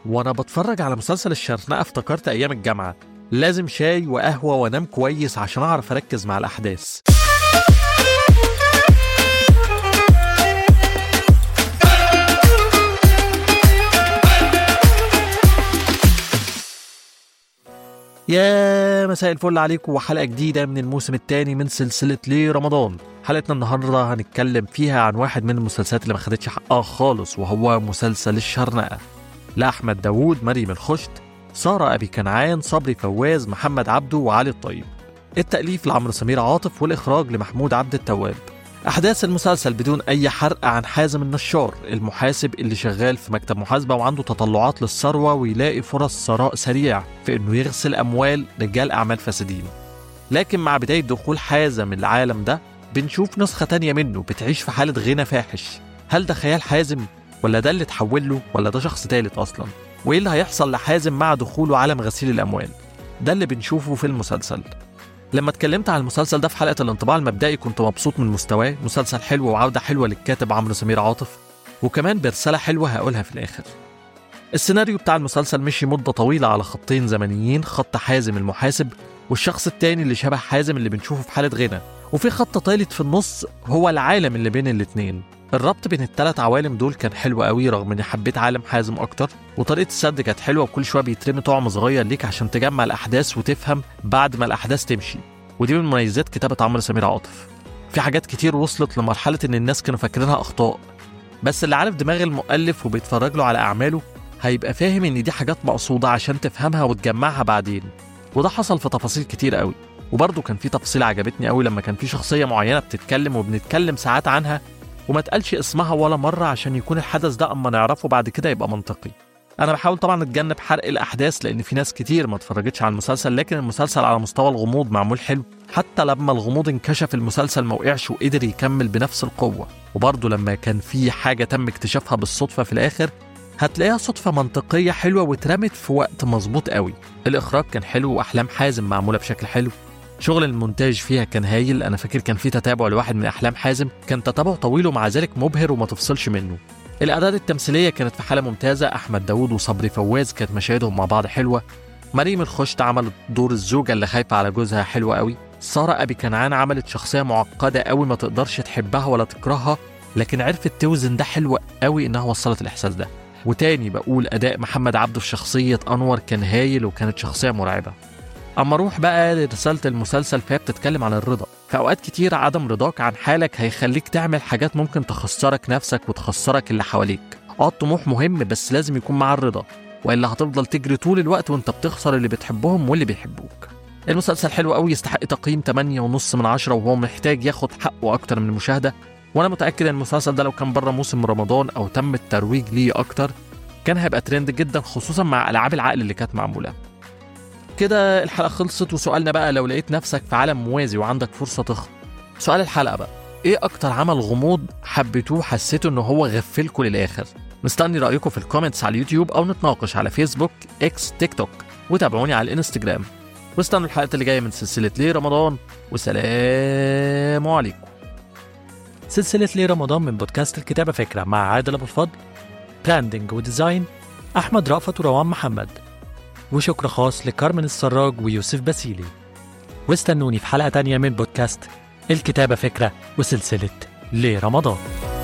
وانا بتفرج على مسلسل الشرنقة افتكرت ايام الجامعة لازم شاي وقهوة وانام كويس عشان اعرف اركز مع الاحداث يا مساء الفل عليكم وحلقة جديدة من الموسم الثاني من سلسلة ليه رمضان حلقتنا النهاردة هنتكلم فيها عن واحد من المسلسلات اللي ما خدتش حقها خالص وهو مسلسل الشرنقة لأحمد داوود مريم الخشت سارة أبي كنعان صبري فواز محمد عبده وعلي الطيب التأليف لعمرو سمير عاطف والإخراج لمحمود عبد التواب أحداث المسلسل بدون أي حرق عن حازم النشار المحاسب اللي شغال في مكتب محاسبة وعنده تطلعات للثروة ويلاقي فرص ثراء سريع في إنه يغسل أموال رجال أعمال فاسدين لكن مع بداية دخول حازم العالم ده بنشوف نسخة تانية منه بتعيش في حالة غنى فاحش هل ده خيال حازم ولا ده اللي اتحول له ولا ده شخص تالت أصلا وإيه اللي هيحصل لحازم مع دخوله عالم غسيل الأموال ده اللي بنشوفه في المسلسل لما اتكلمت عن المسلسل ده في حلقة الانطباع المبدئي كنت مبسوط من مستواه مسلسل حلو وعودة حلوة للكاتب عمرو سمير عاطف وكمان برسالة حلوة هقولها في الآخر السيناريو بتاع المسلسل مشي مدة طويلة على خطين زمنيين خط حازم المحاسب والشخص التاني اللي شبه حازم اللي بنشوفه في حالة غنى وفي خط تالت في النص هو العالم اللي بين الاتنين الربط بين التلات عوالم دول كان حلو قوي رغم اني حبيت عالم حازم اكتر وطريقه السرد كانت حلوه وكل شويه بيترمي طعم صغير ليك عشان تجمع الاحداث وتفهم بعد ما الاحداث تمشي ودي من مميزات كتابه عمرو سمير عاطف في حاجات كتير وصلت لمرحله ان الناس كانوا فاكرينها اخطاء بس اللي عارف دماغ المؤلف وبيتفرج له على اعماله هيبقى فاهم ان دي حاجات مقصوده عشان تفهمها وتجمعها بعدين وده حصل في تفاصيل كتير قوي وبرضه كان في تفاصيل عجبتني قوي لما كان في شخصيه معينه بتتكلم وبنتكلم ساعات عنها وما تقالش اسمها ولا مرة عشان يكون الحدث ده أما نعرفه بعد كده يبقى منطقي أنا بحاول طبعا أتجنب حرق الأحداث لأن في ناس كتير ما اتفرجتش على المسلسل لكن المسلسل على مستوى الغموض معمول حلو حتى لما الغموض انكشف المسلسل ما وقعش وقدر يكمل بنفس القوة وبرضه لما كان في حاجة تم اكتشافها بالصدفة في الآخر هتلاقيها صدفة منطقية حلوة واترمت في وقت مظبوط قوي الإخراج كان حلو وأحلام حازم معمولة بشكل حلو شغل المونتاج فيها كان هايل انا فاكر كان في تتابع لواحد من احلام حازم كان تتابع طويل ومع ذلك مبهر وما تفصلش منه الاعداد التمثيليه كانت في حاله ممتازه احمد داوود وصبري فواز كانت مشاهدهم مع بعض حلوه مريم الخشت عملت دور الزوجه اللي خايفه على جوزها حلوه قوي ساره ابي كنعان عملت شخصيه معقده قوي ما تقدرش تحبها ولا تكرهها لكن عرفت توزن ده حلو قوي انها وصلت الاحساس ده وتاني بقول اداء محمد عبده في شخصيه انور كان هايل وكانت شخصيه مرعبه اما اروح بقى لرساله المسلسل فهي بتتكلم عن الرضا في اوقات كتير عدم رضاك عن حالك هيخليك تعمل حاجات ممكن تخسرك نفسك وتخسرك اللي حواليك اه الطموح مهم بس لازم يكون مع الرضا والا هتفضل تجري طول الوقت وانت بتخسر اللي بتحبهم واللي بيحبوك المسلسل حلو قوي يستحق تقييم 8.5 من 10 وهو محتاج ياخد حقه اكتر من المشاهده وانا متاكد ان المسلسل ده لو كان بره موسم رمضان او تم الترويج ليه اكتر كان هيبقى ترند جدا خصوصا مع العاب العقل اللي كانت معموله كده الحلقة خلصت وسؤالنا بقى لو لقيت نفسك في عالم موازي وعندك فرصة تخرج سؤال الحلقة بقى ايه اكتر عمل غموض حبيتوه حسيتوا ان هو غفلكوا للاخر مستني رأيكم في الكومنتس على اليوتيوب او نتناقش على فيسبوك اكس تيك توك وتابعوني على الانستجرام واستنوا الحلقات اللي جاية من سلسلة ليه رمضان وسلام عليكم سلسلة ليه رمضان من بودكاست الكتابة فكرة مع عادل أبو الفضل براندنج وديزاين أحمد رأفت وروان محمد وشكر خاص لكارمن السراج ويوسف باسيلي واستنوني في حلقة تانية من بودكاست الكتابة فكرة وسلسلة ليه رمضان